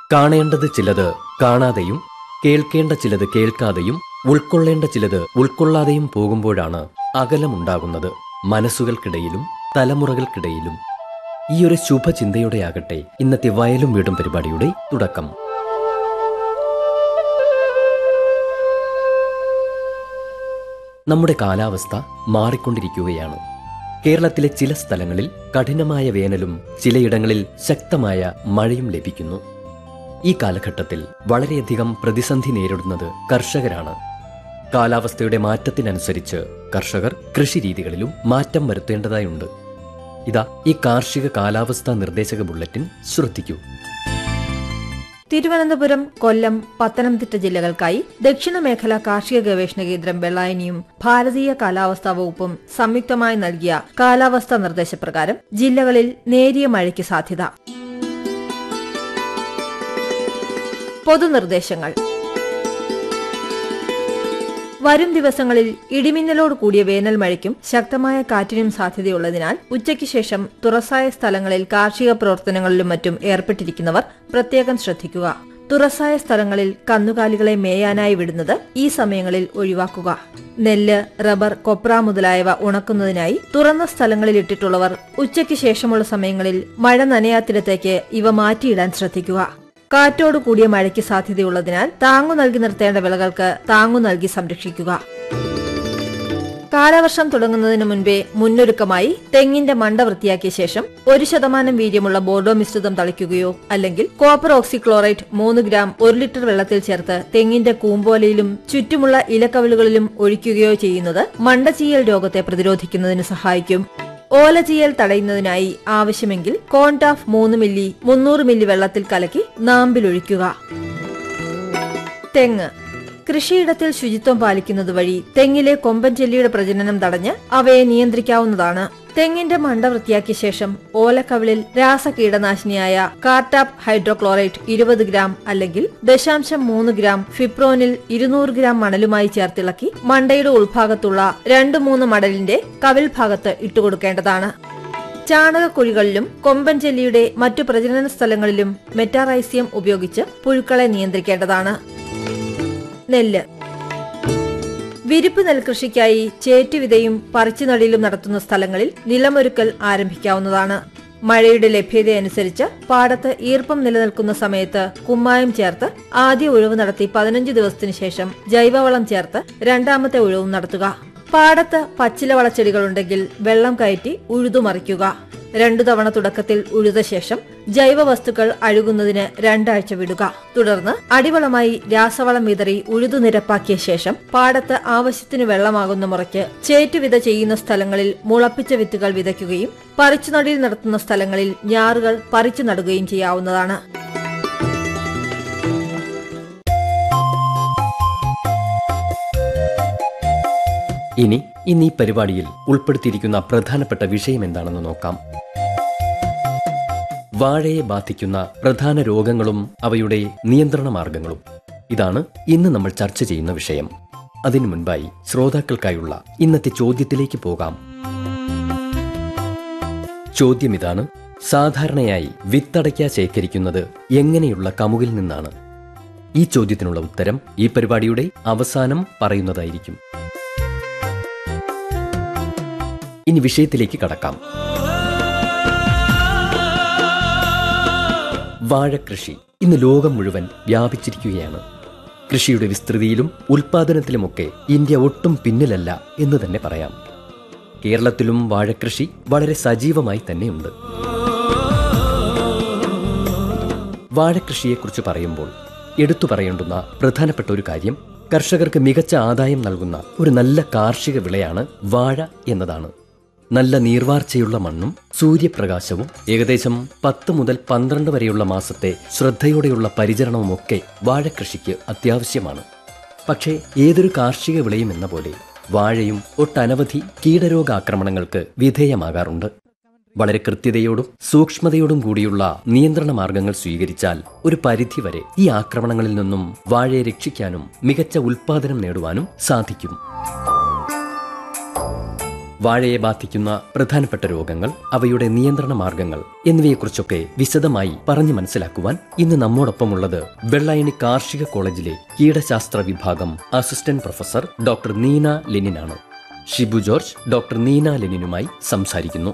കാണേണ്ടത് ചിലത് കാണാതെയും കേൾക്കേണ്ട ചിലത് കേൾക്കാതെയും ഉൾക്കൊള്ളേണ്ട ചിലത് ഉൾക്കൊള്ളാതെയും പോകുമ്പോഴാണ് അകലമുണ്ടാകുന്നത് മനസ്സുകൾക്കിടയിലും തലമുറകൾക്കിടയിലും ഈ ഒരു ശുഭചിന്തയോടെയാകട്ടെ ഇന്നത്തെ വയലും വീടും പരിപാടിയുടെ തുടക്കം നമ്മുടെ കാലാവസ്ഥ മാറിക്കൊണ്ടിരിക്കുകയാണ് കേരളത്തിലെ ചില സ്ഥലങ്ങളിൽ കഠിനമായ വേനലും ചിലയിടങ്ങളിൽ ശക്തമായ മഴയും ലഭിക്കുന്നു ഈ കാലഘട്ടത്തിൽ വളരെയധികം പ്രതിസന്ധി നേരിടുന്നത് കർഷകരാണ് കാലാവസ്ഥയുടെ മാറ്റത്തിനനുസരിച്ച് കർഷകർ കൃഷിരീതികളിലും മാറ്റം വരുത്തേണ്ടതായുണ്ട് ഇതാ ഈ കാർഷിക കാലാവസ്ഥാ നിർദ്ദേശക ബുള്ളറ്റിൻ ശ്രദ്ധിക്കൂ തിരുവനന്തപുരം കൊല്ലം പത്തനംതിട്ട ജില്ലകൾക്കായി ദക്ഷിണ മേഖല കാർഷിക ഗവേഷണ കേന്ദ്രം വെള്ളായനിയും ഭാരതീയ കാലാവസ്ഥാ വകുപ്പും സംയുക്തമായി നൽകിയ കാലാവസ്ഥാ നിർദ്ദേശപ്രകാരം ജില്ലകളിൽ നേരിയ മഴയ്ക്ക് സാധ്യത പൊതുനിർദ്ദേശങ്ങൾ വരും ദിവസങ്ങളിൽ ഇടിമിന്നലോട് കൂടിയ വേനൽ മഴയ്ക്കും ശക്തമായ കാറ്റിനും സാധ്യതയുള്ളതിനാൽ ഉച്ചയ്ക്ക് ശേഷം തുറസായ സ്ഥലങ്ങളിൽ കാർഷിക പ്രവർത്തനങ്ങളിലും മറ്റും ഏർപ്പെട്ടിരിക്കുന്നവർ പ്രത്യേകം ശ്രദ്ധിക്കുക തുറസായ സ്ഥലങ്ങളിൽ കന്നുകാലികളെ മേയാനായി വിടുന്നത് ഈ സമയങ്ങളിൽ ഒഴിവാക്കുക നെല്ല് റബ്ബർ കൊപ്ര മുതലായവ ഉണക്കുന്നതിനായി തുറന്ന സ്ഥലങ്ങളിൽ ഇട്ടിട്ടുള്ളവർ ഉച്ചയ്ക്ക് ശേഷമുള്ള സമയങ്ങളിൽ മഴ നനയാത്തിടത്തേക്ക് ഇവ മാറ്റിയിടാൻ ശ്രദ്ധിക്കുക കാറ്റോട് കൂടിയ മഴയ്ക്ക് സാധ്യതയുള്ളതിനാൽ താങ്ങു നൽകി നിർത്തേണ്ട വിളകൾക്ക് താങ്ങു നൽകി സംരക്ഷിക്കുക കാലവർഷം തുടങ്ങുന്നതിന് മുൻപേ മുന്നൊരുക്കമായി തെങ്ങിന്റെ മണ്ട വൃത്തിയാക്കിയ ശേഷം ഒരു ശതമാനം വീര്യമുള്ള ബോർഡോ മിശ്രിതം തളിക്കുകയോ അല്ലെങ്കിൽ കോപ്പർ ഓക്സിക്ലോറൈറ്റ് മൂന്ന് ഗ്രാം ഒരു ലിറ്റർ വെള്ളത്തിൽ ചേർത്ത് തെങ്ങിന്റെ കൂമ്പോലയിലും ചുറ്റുമുള്ള ഇലക്കവിളുകളിലും ഒഴിക്കുകയോ ചെയ്യുന്നത് മണ്ടചീയൽ രോഗത്തെ പ്രതിരോധിക്കുന്നതിന് സഹായിക്കും ഓലചീയൽ തടയുന്നതിനായി ആവശ്യമെങ്കിൽ കോൺടാഫ് മൂന്ന് മില്ലി മുന്നൂറ് മില്ലി വെള്ളത്തിൽ കലക്കി നാമ്പിലൊഴിക്കുക തെങ്ങ് കൃഷിയിടത്തിൽ ശുചിത്വം പാലിക്കുന്നത് വഴി തെങ്ങിലെ കൊമ്പൻ ചെല്ലിയുടെ പ്രജനനം തടഞ്ഞ് അവയെ നിയന്ത്രിക്കാവുന്നതാണ് തെങ്ങിന്റെ മണ്ട വൃത്തിയാക്കിയ ശേഷം ഓലക്കവിളിൽ രാസകീടനാശിനിയായ കാർട്ടാപ്പ് ഹൈഡ്രോക്ലോറൈറ്റ് ഇരുപത് ഗ്രാം അല്ലെങ്കിൽ ദശാംശം മൂന്ന് ഗ്രാം ഫിപ്രോനിൽ ഇരുന്നൂറ് ഗ്രാം മണലുമായി ചേർത്തിളക്കി മണ്ടയുടെ ഉൾഭാഗത്തുള്ള രണ്ട് മൂന്ന് മടലിന്റെ കവിൽ ഭാഗത്ത് ഇട്ടുകൊടുക്കേണ്ടതാണ് ചാണകക്കുഴികളിലും കൊമ്പൻ ചെല്ലിയുടെ മറ്റു പ്രജനന സ്ഥലങ്ങളിലും മെറ്റാറൈസിയം ഉപയോഗിച്ച് പുഴുക്കളെ നിയന്ത്രിക്കേണ്ടതാണ് നെല്ല് വിരിപ്പ് നെൽകൃഷിക്കായി ചേറ്റുവിതയും പറിച്ചുനടിയിലും നടത്തുന്ന സ്ഥലങ്ങളിൽ നിലമൊരുക്കൽ ആരംഭിക്കാവുന്നതാണ് മഴയുടെ ലഭ്യതയനുസരിച്ച് പാടത്ത് ഈർപ്പം നിലനിൽക്കുന്ന സമയത്ത് കുമ്മായം ചേർത്ത് ആദ്യ ഉഴവ് നടത്തി പതിനഞ്ച് ദിവസത്തിനു ശേഷം ജൈവവളം ചേർത്ത് രണ്ടാമത്തെ ഉഴവും നടത്തുക പാടത്ത് പച്ചില വളച്ചെടികളുണ്ടെങ്കിൽ വെള്ളം കയറ്റി ഉഴുതുമറിക്കുക രണ്ടു തവണ തുടക്കത്തിൽ ഉഴുത ശേഷം ജൈവ വസ്തുക്കൾ അഴുകുന്നതിന് രണ്ടാഴ്ച വിടുക തുടർന്ന് അടിവളമായി രാസവളം വിതറി ഉഴുതു നിരപ്പാക്കിയ ശേഷം പാടത്ത് ആവശ്യത്തിന് വെള്ളമാകുന്ന മുറയ്ക്ക് ചേറ്റുവിത ചെയ്യുന്ന സ്ഥലങ്ങളിൽ മുളപ്പിച്ച വിത്തുകൾ വിതയ്ക്കുകയും പറിച്ചുനടിയിൽ നടത്തുന്ന സ്ഥലങ്ങളിൽ ഞാറുകൾ പറിച്ചു നടുകയും ചെയ്യാവുന്നതാണ് ഇനി ഇന്ന് ഈ പരിപാടിയിൽ ഉൾപ്പെടുത്തിയിരിക്കുന്ന പ്രധാനപ്പെട്ട വിഷയം എന്താണെന്ന് നോക്കാം വാഴയെ ബാധിക്കുന്ന പ്രധാന രോഗങ്ങളും അവയുടെ നിയന്ത്രണ മാർഗങ്ങളും ഇതാണ് ഇന്ന് നമ്മൾ ചർച്ച ചെയ്യുന്ന വിഷയം അതിനു മുൻപായി ശ്രോതാക്കൾക്കായുള്ള ഇന്നത്തെ ചോദ്യത്തിലേക്ക് പോകാം ചോദ്യം ഇതാണ് സാധാരണയായി വിത്തടയ്ക്ക ശേഖരിക്കുന്നത് എങ്ങനെയുള്ള കമുകിൽ നിന്നാണ് ഈ ചോദ്യത്തിനുള്ള ഉത്തരം ഈ പരിപാടിയുടെ അവസാനം പറയുന്നതായിരിക്കും ഇനി വിഷയത്തിലേക്ക് കടക്കാം വാഴക്കൃഷി ഇന്ന് ലോകം മുഴുവൻ വ്യാപിച്ചിരിക്കുകയാണ് കൃഷിയുടെ വിസ്തൃതിയിലും ഉൽപാദനത്തിലുമൊക്കെ ഇന്ത്യ ഒട്ടും പിന്നിലല്ല എന്ന് തന്നെ പറയാം കേരളത്തിലും വാഴക്കൃഷി വളരെ സജീവമായി തന്നെയുണ്ട് വാഴക്കൃഷിയെക്കുറിച്ച് പറയുമ്പോൾ എടുത്തു പറയേണ്ടുന്ന പ്രധാനപ്പെട്ട ഒരു കാര്യം കർഷകർക്ക് മികച്ച ആദായം നൽകുന്ന ഒരു നല്ല കാർഷിക വിളയാണ് വാഴ എന്നതാണ് നല്ല നീർവാർച്ചയുള്ള മണ്ണും സൂര്യപ്രകാശവും ഏകദേശം പത്ത് മുതൽ പന്ത്രണ്ട് വരെയുള്ള മാസത്തെ ശ്രദ്ധയോടെയുള്ള പരിചരണവുമൊക്കെ വാഴക്കൃഷിക്ക് അത്യാവശ്യമാണ് പക്ഷേ ഏതൊരു കാർഷിക വിളയും എന്ന പോലെ വാഴയും ഒട്ടനവധി കീടരോഗാക്രമണങ്ങൾക്ക് വിധേയമാകാറുണ്ട് വളരെ കൃത്യതയോടും സൂക്ഷ്മതയോടും കൂടിയുള്ള നിയന്ത്രണ മാർഗങ്ങൾ സ്വീകരിച്ചാൽ ഒരു പരിധിവരെ ഈ ആക്രമണങ്ങളിൽ നിന്നും വാഴയെ രക്ഷിക്കാനും മികച്ച ഉൽപാദനം നേടുവാനും സാധിക്കും വാഴയെ ബാധിക്കുന്ന പ്രധാനപ്പെട്ട രോഗങ്ങൾ അവയുടെ നിയന്ത്രണ മാർഗങ്ങൾ എന്നിവയെക്കുറിച്ചൊക്കെ വിശദമായി പറഞ്ഞു മനസ്സിലാക്കുവാൻ ഇന്ന് നമ്മോടൊപ്പമുള്ളത് വെള്ളായണി കാർഷിക കോളേജിലെ കീടശാസ്ത്ര വിഭാഗം അസിസ്റ്റന്റ് പ്രൊഫസർ ഡോക്ടർ നീന ലെനിനാണ് ഷിബു ജോർജ് ഡോക്ടർ നീന ലെനിനുമായി സംസാരിക്കുന്നു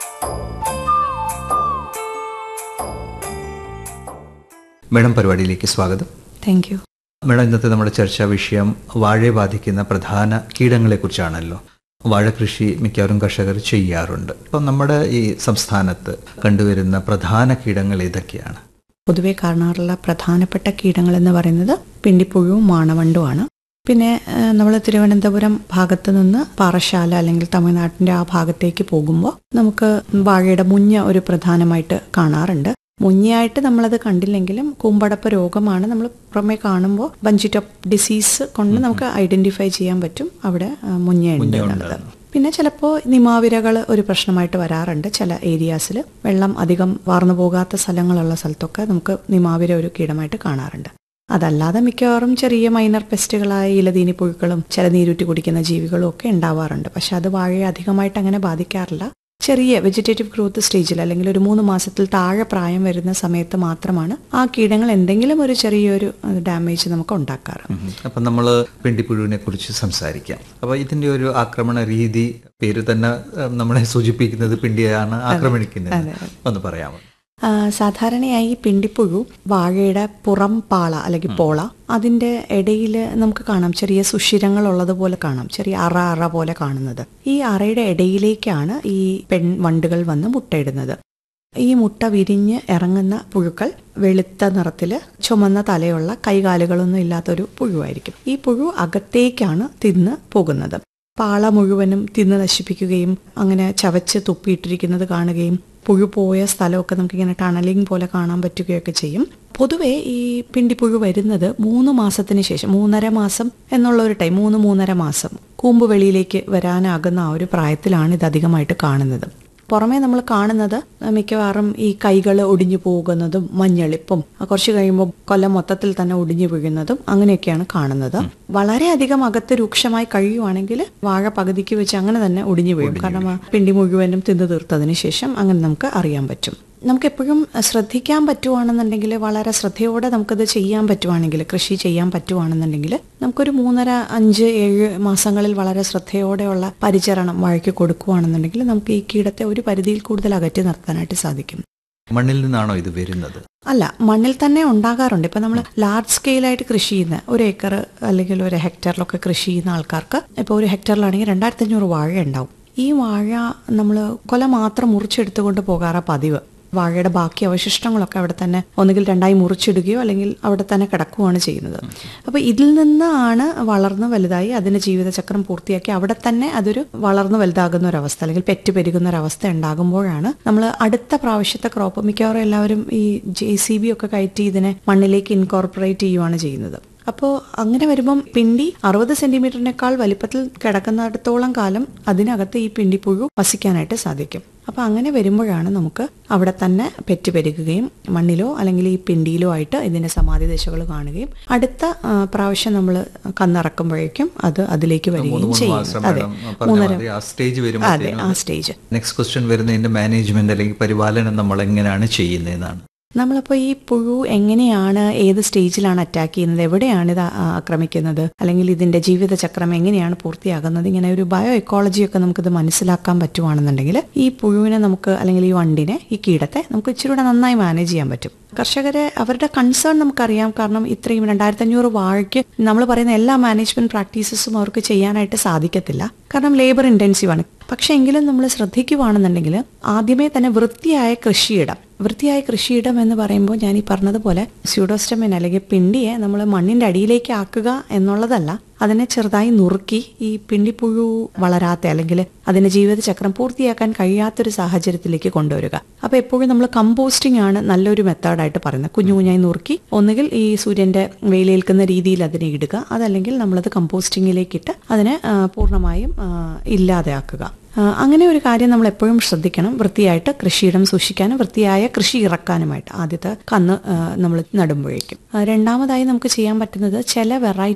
മേഡം പരിപാടിയിലേക്ക് സ്വാഗതം താങ്ക് യു മേഡം ഇന്നത്തെ നമ്മുടെ ചർച്ചാ വിഷയം വാഴയെ ബാധിക്കുന്ന പ്രധാന കീടങ്ങളെക്കുറിച്ചാണല്ലോ വാഴ കൃഷി മിക്കവാറും കർഷകർ ചെയ്യാറുണ്ട് അപ്പം നമ്മുടെ ഈ സംസ്ഥാനത്ത് കണ്ടുവരുന്ന പ്രധാന കീടങ്ങൾ ഏതൊക്കെയാണ് പൊതുവെ കാണാറുള്ള പ്രധാനപ്പെട്ട കീടങ്ങൾ എന്ന് പറയുന്നത് പിണ്ടിപ്പുഴുവും മാണവണ്ടുമാണ് പിന്നെ നമ്മൾ തിരുവനന്തപുരം ഭാഗത്ത് നിന്ന് പാറശാല അല്ലെങ്കിൽ തമിഴ്നാട്ടിന്റെ ആ ഭാഗത്തേക്ക് പോകുമ്പോൾ നമുക്ക് വാഴയുടെ മുഞ്ഞ ഒരു പ്രധാനമായിട്ട് കാണാറുണ്ട് മുഞ്ഞയായിട്ട് നമ്മളത് കണ്ടില്ലെങ്കിലും കൂമ്പടപ്പ് രോഗമാണ് നമ്മൾ പുറമെ കാണുമ്പോൾ ബഞ്ചിറ്റോപ്പ് ഡിസീസ് കൊണ്ട് നമുക്ക് ഐഡന്റിഫൈ ചെയ്യാൻ പറ്റും അവിടെ ആ, മുഞ്ഞയുണ്ട് എന്നുള്ളത് പിന്നെ ചിലപ്പോൾ നിമാവിരകൾ ഒരു പ്രശ്നമായിട്ട് വരാറുണ്ട് ചില ഏരിയാസിൽ വെള്ളം അധികം വാർന്നു പോകാത്ത സ്ഥലങ്ങളുള്ള സ്ഥലത്തൊക്കെ നമുക്ക് നിമാവിര ഒരു കീടമായിട്ട് കാണാറുണ്ട് അതല്ലാതെ മിക്കവാറും ചെറിയ മൈനർ പെസ്റ്റുകളായ ഇലതീനി പുഴുക്കളും ചില നീരുറ്റി കുടിക്കുന്ന ജീവികളും ഒക്കെ ഉണ്ടാവാറുണ്ട് പക്ഷെ അത് വാഴയെ അധികമായിട്ട് അങ്ങനെ ബാധിക്കാറില്ല ചെറിയ വെജിറ്റേറ്റീവ് ഗ്രോത്ത് സ്റ്റേജിൽ അല്ലെങ്കിൽ ഒരു മൂന്ന് മാസത്തിൽ താഴെ പ്രായം വരുന്ന സമയത്ത് മാത്രമാണ് ആ കീടങ്ങൾ എന്തെങ്കിലും ഒരു ചെറിയൊരു ഡാമേജ് നമുക്ക് ഉണ്ടാക്കാറ് അപ്പം നമ്മൾ പിണ്ടിപ്പുഴുവിനെ കുറിച്ച് സംസാരിക്കാം അപ്പോൾ ഇതിൻ്റെ ഒരു ആക്രമണ രീതി പേര് തന്നെ ഏഹ്, നമ്മളെ സൂചിപ്പിക്കുന്നത് പിണ്ടിയാണ് ആക്രമിക്കുന്നത് ഒന്ന് പറയാമോ ആ, സാധാരണയായി പിണ്ടിപ്പുഴു വാഴയുടെ പുറം പാള അല്ലെങ്കിൽ പോള അതിന്റെ ഇടയിൽ നമുക്ക് കാണാം ചെറിയ സുഷിരങ്ങൾ ഉള്ളതുപോലെ കാണാം ചെറിയ അറ അറ പോലെ കാണുന്നത് ഈ അറയുടെ ഇടയിലേക്കാണ് ഈ പെൺ വണ്ടുകൾ വന്ന് മുട്ടയിടുന്നത് ഈ മുട്ട വിരിഞ്ഞ് ഇറങ്ങുന്ന പുഴുക്കൾ വെളുത്ത നിറത്തില് ചുമന്ന തലയുള്ള കൈകാലുകളൊന്നും ഇല്ലാത്തൊരു പുഴുവായിരിക്കും ഈ പുഴു അകത്തേക്കാണ് തിന്ന് പോകുന്നത് പാള മുഴുവനും തിന്ന് നശിപ്പിക്കുകയും അങ്ങനെ ചവച്ച് തുപ്പിയിട്ടിരിക്കുന്നത് കാണുകയും പുഴു പോയ സ്ഥലമൊക്കെ നമുക്കിങ്ങനെ ടണലിംഗ് പോലെ കാണാൻ പറ്റുകയൊക്കെ ചെയ്യും പൊതുവെ ഈ പിണ്ടിപ്പുഴു വരുന്നത് മൂന്ന് മാസത്തിന് ശേഷം മൂന്നര മാസം എന്നുള്ള ഒരു ടൈം മൂന്ന് മൂന്നര മാസം കൂമ്പ് വെളിയിലേക്ക് വരാനാകുന്ന ആ ഒരു പ്രായത്തിലാണ് ഇത് അധികമായിട്ട് കാണുന്നത് പുറമേ നമ്മൾ കാണുന്നത് മിക്കവാറും ഈ കൈകൾ ഒടിഞ്ഞു പോകുന്നതും മഞ്ഞളിപ്പും കുറച്ച് കഴിയുമ്പോൾ കൊല്ലം മൊത്തത്തിൽ തന്നെ ഒടിഞ്ഞു വീഴുന്നതും അങ്ങനെയൊക്കെയാണ് കാണുന്നത് വളരെയധികം അകത്ത് രൂക്ഷമായി കഴിയുവാണെങ്കിൽ വാഴ പകുതിക്ക് വെച്ച് അങ്ങനെ തന്നെ ഒടിഞ്ഞു വീഴും കാരണം ആ പിണ്ടി മുഴുവനും തിന്നു തീർത്തതിന് ശേഷം അങ്ങനെ നമുക്ക് അറിയാൻ പറ്റും നമുക്ക് എപ്പോഴും ശ്രദ്ധിക്കാൻ പറ്റുവാണെന്നുണ്ടെങ്കിൽ വളരെ ശ്രദ്ധയോടെ നമുക്കത് ചെയ്യാൻ പറ്റുവാണെങ്കിൽ കൃഷി ചെയ്യാൻ പറ്റുവാണെന്നുണ്ടെങ്കിൽ നമുക്കൊരു മൂന്നര അഞ്ച് ഏഴ് മാസങ്ങളിൽ വളരെ ശ്രദ്ധയോടെയുള്ള പരിചരണം വാഴയ്ക്ക് കൊടുക്കുകയാണെന്നുണ്ടെങ്കിൽ നമുക്ക് ഈ കീടത്തെ ഒരു പരിധിയിൽ കൂടുതൽ അകറ്റി നിർത്താനായിട്ട് സാധിക്കും മണ്ണിൽ നിന്നാണോ ഇത് വരുന്നത് അല്ല മണ്ണിൽ തന്നെ ഉണ്ടാകാറുണ്ട് ഇപ്പൊ നമ്മൾ ലാർജ് സ്കെയിലായിട്ട് കൃഷി ചെയ്യുന്ന ഒരു ഏക്കർ അല്ലെങ്കിൽ ഒരു ഹെക്ടറിലൊക്കെ കൃഷി ചെയ്യുന്ന ആൾക്കാർക്ക് ഇപ്പോൾ ഒരു ഹെക്ടറിലാണെങ്കിൽ രണ്ടായിരത്തി അഞ്ഞൂറ് വാഴ ഉണ്ടാവും ഈ വാഴ നമ്മൾ കൊല മാത്രം മുറിച്ചെടുത്തുകൊണ്ട് പോകാറാ പതിവ് വാഴയുടെ ബാക്കി അവശിഷ്ടങ്ങളൊക്കെ അവിടെ തന്നെ ഒന്നുകിൽ രണ്ടായി മുറിച്ചിടുകയോ അല്ലെങ്കിൽ അവിടെ തന്നെ കിടക്കുകയാണ് ചെയ്യുന്നത് അപ്പോൾ ഇതിൽ നിന്നാണ് വളർന്ന് വലുതായി അതിന്റെ ജീവിതചക്രം പൂർത്തിയാക്കി അവിടെ തന്നെ അതൊരു വളർന്ന് വലുതാകുന്ന ഒരവസ്ഥ അല്ലെങ്കിൽ പെറ്റ് പെരുകുന്ന ഒരവസ്ഥ ഉണ്ടാകുമ്പോഴാണ് നമ്മൾ അടുത്ത പ്രാവശ്യത്തെ ക്രോപ്പ് മിക്കവാറും എല്ലാവരും ഈ ജെ സി ബി ഒക്കെ കയറ്റി ഇതിനെ മണ്ണിലേക്ക് ഇൻകോർപ്പറേറ്റ് ചെയ്യുവാണ് ചെയ്യുന്നത് അപ്പോൾ അങ്ങനെ വരുമ്പം പിണ്ടി അറുപത് സെന്റിമീറ്ററിനേക്കാൾ വലിപ്പത്തിൽ കിടക്കുന്നിടത്തോളം കാലം അതിനകത്ത് ഈ പിണ്ടിപ്പുഴു വസിക്കാനായിട്ട് സാധിക്കും അപ്പോൾ അങ്ങനെ വരുമ്പോഴാണ് നമുക്ക് അവിടെ തന്നെ പെറ്റ് പെരുകുകയും മണ്ണിലോ അല്ലെങ്കിൽ ഈ പിണ്ടിയിലോ ആയിട്ട് ഇതിന്റെ സമാധി ദശകൾ കാണുകയും അടുത്ത ആ, പ്രാവശ്യം നമ്മൾ കന്നിറക്കുമ്പോഴേക്കും അത് അതിലേക്ക് മൂന്ന് വരികയും മൂന്ന് ചെയ്യും മാസം അതെ മേഡം പറഞ്ഞ മൂന്നര മാതിരി ആ സ്റ്റേജ് അതെ വരുമ്പോൾ ആ സ്റ്റേജ് നെക്സ്റ്റ് ക്വസ്റ്റ്യൻ വരുന്നതിന്റെ മാനേജ്മെന്റ് അല്ലെങ്കിൽ പരിപാലനം നമ്മൾ എങ്ങനെയാണ് ചെയ്യുന്നതെന്നാണ് നമ്മളപ്പോൾ ഈ പുഴു എങ്ങനെയാണ് ഏത് സ്റ്റേജിലാണ് അറ്റാക്ക് ചെയ്യുന്നത് എവിടെയാണ് ഇത് ആ- ആക്രമിക്കുന്നത് അല്ലെങ്കിൽ ഇതിന്റെ ജീവിതചക്രം എങ്ങനെയാണ് പൂർത്തിയാകുന്നത് ഇങ്ങനെ ഒരു ബയോ എക്കോളജി ഒക്കെ നമുക്കിത് മനസ്സിലാക്കാൻ പറ്റുവാണെന്നുണ്ടെങ്കിൽ ഈ പുഴുവിനെ നമുക്ക് അല്ലെങ്കിൽ ഈ വണ്ടിനെ ഈ കീടത്തെ നമുക്ക് ഇച്ചിരി കൂടെ നന്നായി മാനേജ് ചെയ്യാൻ പറ്റും കർഷകരെ അവരുടെ കൺസേൺ നമുക്കറിയാം കാരണം ഇത്രയും രണ്ടായിരത്തി അഞ്ഞൂറ് വാഴയ്ക്ക് നമ്മൾ പറയുന്ന എല്ലാ മാനേജ്മെന്റ് പ്രാക്ടീസസും അവർക്ക് ചെയ്യാനായിട്ട് സാധിക്കത്തില്ല കാരണം ലേബർ ഇന്റൻസീവ് ആണ് പക്ഷെ എങ്കിലും നമ്മൾ ശ്രദ്ധിക്കുവാണെന്നുണ്ടെങ്കിൽ ആദ്യമേ തന്നെ വൃത്തിയായ കൃഷിയിടം വൃത്തിയായ കൃഷിയിടം എന്ന് പറയുമ്പോൾ ഞാൻ ഈ പറഞ്ഞതുപോലെ സ്യൂഡോസ്റ്റമിൻ അല്ലെങ്കിൽ പിണ്ടിയെ നമ്മൾ മണ്ണിന്റെ അടിയിലേക്ക് ആക്കുക എന്നുള്ളതല്ല അതിനെ ചെറുതായി നുറുക്കി ഈ പിണ്ടിപ്പുഴു വളരാത്ത അല്ലെങ്കിൽ അതിന്റെ ജീവിതചക്രം പൂർത്തിയാക്കാൻ കഴിയാത്തൊരു സാഹചര്യത്തിലേക്ക് കൊണ്ടുവരിക അപ്പൊ എപ്പോഴും നമ്മൾ കമ്പോസ്റ്റിംഗ് ആണ് നല്ലൊരു മെത്തേഡായിട്ട് പറയുന്നത് കുഞ്ഞു കുഞ്ഞായി നുറുക്കി ഒന്നുകിൽ ഈ സൂര്യന്റെ വെയിലേൽക്കുന്ന രീതിയിൽ അതിനെ ഇടുക അതല്ലെങ്കിൽ നമ്മളത് കമ്പോസ്റ്റിങ്ങിലേക്ക് ഇട്ട് അതിനെ ആ, പൂർണ്ണമായും ആ, ഇല്ലാതെയാക്കുക ആ, അങ്ങനെ ഒരു കാര്യം നമ്മൾ എപ്പോഴും ശ്രദ്ധിക്കണം വൃത്തിയായിട്ട് കൃഷിയിടം സൂക്ഷിക്കാനും വൃത്തിയായ കൃഷി ഇറക്കാനുമായിട്ട് ആദ്യത്തെ കന്ന് നമ്മൾ നടുമ്പോഴേക്കും ആ, രണ്ടാമതായി നമുക്ക് ചെയ്യാൻ പറ്റുന്നത് ചില വെറൈറ്റീസ്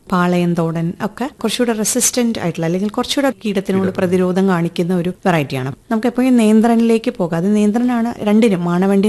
പാളയന്തോടൻ ഒക്കെ കുറച്ചുകൂടെ റെസിസ്റ്റന്റ് ആയിട്ടുള്ള അല്ലെങ്കിൽ കുറച്ചുകൂടെ കീടത്തിനോട് പ്രതിരോധം കാണിക്കുന്ന ഒരു വെറൈറ്റിയാണ് നമുക്ക് എപ്പോഴും നിയന്ത്രണിലേക്ക് പോകാം അത് നിയന്ത്രണമാണ് രണ്ടിനും മാണവണ്ടി